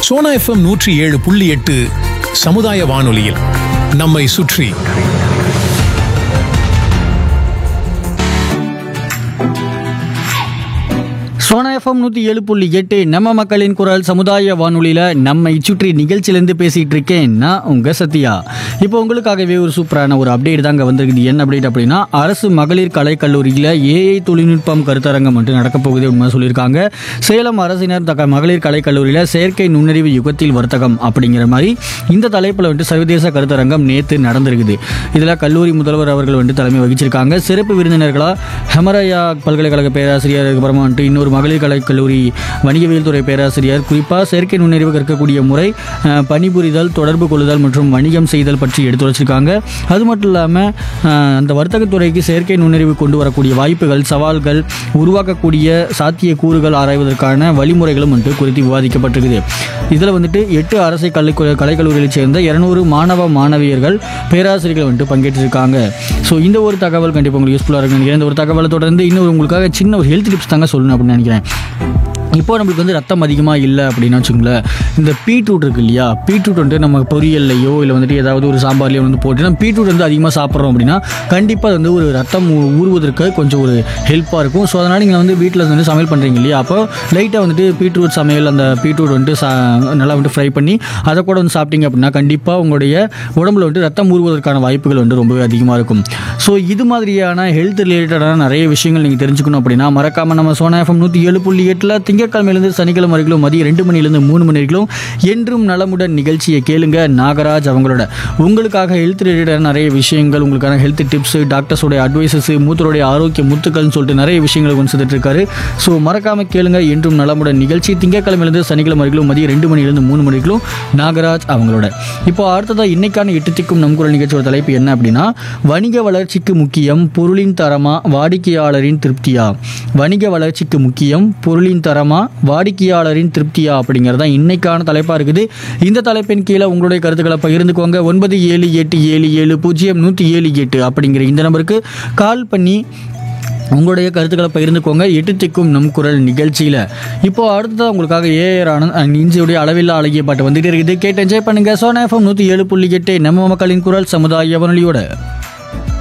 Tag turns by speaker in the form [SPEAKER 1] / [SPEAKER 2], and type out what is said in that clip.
[SPEAKER 1] Sona FM நூற்றி ஏழு புள்ளி எட்டு சமுதாய வானொலியில் நம்மை சுற்றி
[SPEAKER 2] சோனா எஃப்எம் நூற்றி ஏழு புள்ளி எட்டு நம்ம மக்களின் குரல் சமுதாய வானொலியில் நம்மை சுற்றி நிகழ்ச்சியிலேருந்து பேசிகிட்டு இருக்கேன் நான் உங்கள் சத்யா இப்போ உங்களுக்காகவே ஒரு சூப்பரான ஒரு அப்டேட் தாங்க வந்திருக்குது என்ன அப்டேட் அப்படின்னா அரசு மகளிர் கலைக் கல்லூரியில் ஏஐ தொழில்நுட்பம் கருத்தரங்கம் மட்டும் நடக்க போகுது உண்மை சொல்லியிருக்காங்க சேலம் அரசினர் தக்க மகளிர் கலைக் கல்லூரியில் செயற்கை நுண்ணறிவு யுகத்தில் வர்த்தகம் அப்படிங்கிற மாதிரி இந்த தலைப்பில் வந்துட்டு சர்வதேச கருத்தரங்கம் நேற்று நடந்திருக்குது இதில் கல்லூரி முதல்வர் அவர்கள் வந்துட்டு தலைமை வகிச்சிருக்காங்க சிறப்பு விருந்தினர்களாக ஹெமராயா பல்கலைக்கழக பேராசிரியர் அதுக்கப்புறமா வந்துட்டு இன்னொரு மகளிர் கலைக் கல்லூரி வணிகவியல் துறை பேராசிரியர் குறிப்பாக செயற்கை நுண்ணறிவு கற்கக்கூடிய முறை அஹ், பணிபுரிதல் தொடர்பு கொள்ளுதல் மற்றும் வணிகம் செய்தல் பற்றி எடுத்துரைச்சிருக்காங்க அது மட்டும் இல்லாமல் அந்த வர்த்தகத்துறைக்கு செயற்கை நுண்ணறிவு கொண்டு வரக்கூடிய வாய்ப்புகள் சவால்கள் உருவாக்கக்கூடிய சாத்திய கூறுகள் ஆராய்வதற்கான வழிமுறைகளும் வந்துட்டு குறித்து விவாதிக்கப்பட்டிருக்குது இதில் வந்துட்டு எட்டு அரசை கலை கலைக்கல்லூரிகளைச் சேர்ந்த இருநூறு மாணவ மாணவியர்கள் பேராசிரியர்கள் வந்துட்டு பங்கேற்றிருக்காங்க ஸோ இந்த ஒரு தகவல் கண்டிப்பாக உங்களுக்கு யூஸ்ஃபுல்லாக இருக்குன்னு நினைக்கிறேன் இந்த ஒரு தகவலை தொடர்ந்து இன்னொரு உங்களுக்காக சின்ன ஒரு ஹெல்த் டிப்ஸ் தாங்க சொல்லணும் அப்படின்னு நினைக்கிறேன் இப்போ நம்மளுக்கு வந்து ரத்தம் அதிகமாக இல்லை அப்படின்னு வச்சுங்களேன் இந்த பீட்ரூட் இருக்கு இல்லையா பீட்ரூட் வந்துட்டு நம்ம பொரியல்லையோ இல்லை வந்துட்டு ஏதாவது ஒரு சாம்பார்லையோ வந்து போட்டு நம்ம பீட்ரூட் வந்து அதிகமாக சாப்பிட்றோம் அப்படின்னா கண்டிப்பாக அது வந்து ஒரு ரத்தம் ஊ- ஊறுவதற்கு கொஞ்சம் ஒரு ஹெல்ப்பாக இருக்கும் ஸோ அதனால் நீங்கள் வந்து வீட்டில் வந்து சமையல் பண்ணுறீங்க இல்லையா அப்போ லைட்டாக வந்துட்டு பீட்ரூட் சமையல் அந்த பீட்ரூட் வந்துட்டு சா நல்லா வந்துட்டு ஃப்ரை பண்ணி அதை கூட வந்து சாப்பிட்டீங்க அப்படின்னா கண்டிப்பாக உங்களுடைய உடம்புல வந்துட்டு ரத்தம் ஊறுவதற்கான வாய்ப்புகள் வந்து ரொம்பவே அதிகமாக இருக்கும் ஸோ இது மாதிரியான ஹெல்த் ரிலேட்டடான நிறைய விஷயங்கள் நீங்கள் தெரிஞ்சுக்கணும் அப்படின்னா மறக்காமல் நம்ம சோனா எஃப்எம் நூற்றி ஏழு புள்ளி எட்டில் திங்கட்கிழமையிலேருந்து சனிக்கிழமை வரைக்கும் மதியம் ரெண்டு மணிலேருந்து மூணு மணி வரைக்கும் என்றும் நலமுடன் நிகழ்ச்சியை கேளுங்க நாகராஜ் அவங்களோட உங்களுக்காக ஹெல்த் ரிலேட்டடான நிறைய விஷயங்கள் உங்களுக்கான ஹெல்த் டிப்ஸ் டாக்டர்ஸோடைய அட்வைசஸ் மூத்தருடைய ஆரோக்கிய முத்துக்கள்னு சொல்லிட்டு நிறைய விஷயங்களை கொண்டு வந்துட்டு இருக்காரு ஸோ மறக்காமல் கேளுங்க என்றும் நலமுடன் நிகழ்ச்சி திங்கட்கிழமையிலேருந்து சனிக்கிழமை வரைக்கும் மதியம் ரெண்டு மணிலேருந்து மூணு மணி வரைக்கும் நாகராஜ் அவங்களோட இப்போ அடுத்ததாக இன்னைக்கான எட்டு திக்கும் நம் குரல் நிகழ்ச்சியோட தலைப்பு என்ன அப்படின்னா வணிக வளர்ச்சிக்கு முக்கியம் பொருளின் தரமா வாடிக்கையாளரின் திருப்தியா வணிக வளர்ச்சிக்கு முக்கியம் பொருளின் தரமா வாடிக்கையாளரின் திருப்தியா அப்படிங்கிறது தான் இன்னைக்கான தலைப்பாக இருக்குது இந்த தலைப்பின் கீழே உங்களுடைய கருத்துக்களை பகிர்ந்துக்கோங்க ஒன்பது ஏழு எட்டு ஏழு ஏழு பூஜ்ஜியம் நூற்றி ஏழு எட்டு அப்படிங்கிற இந்த நம்பருக்கு கால் பண்ணி உங்களுடைய கருத்துக்களை பகிர்ந்துக்கோங்க எட்டு திக்கும் நம் குரல் நிகழ்ச்சியில் இப்போ அடுத்ததாக உங்களுக்காக ஏஆர் ஆனந்த் அண்ட் இஞ்சியுடைய அளவில்லா அழகிய பாட்டு வந்துட்டு இருக்குது கேட்டு என்ஜாய் பண்ணுங்க சோனா எஃப்எம் நூற்றி ஏழு புள்ளி எட்டு நம்ம மக்களின் குரல் சமுதாய வானொலியோட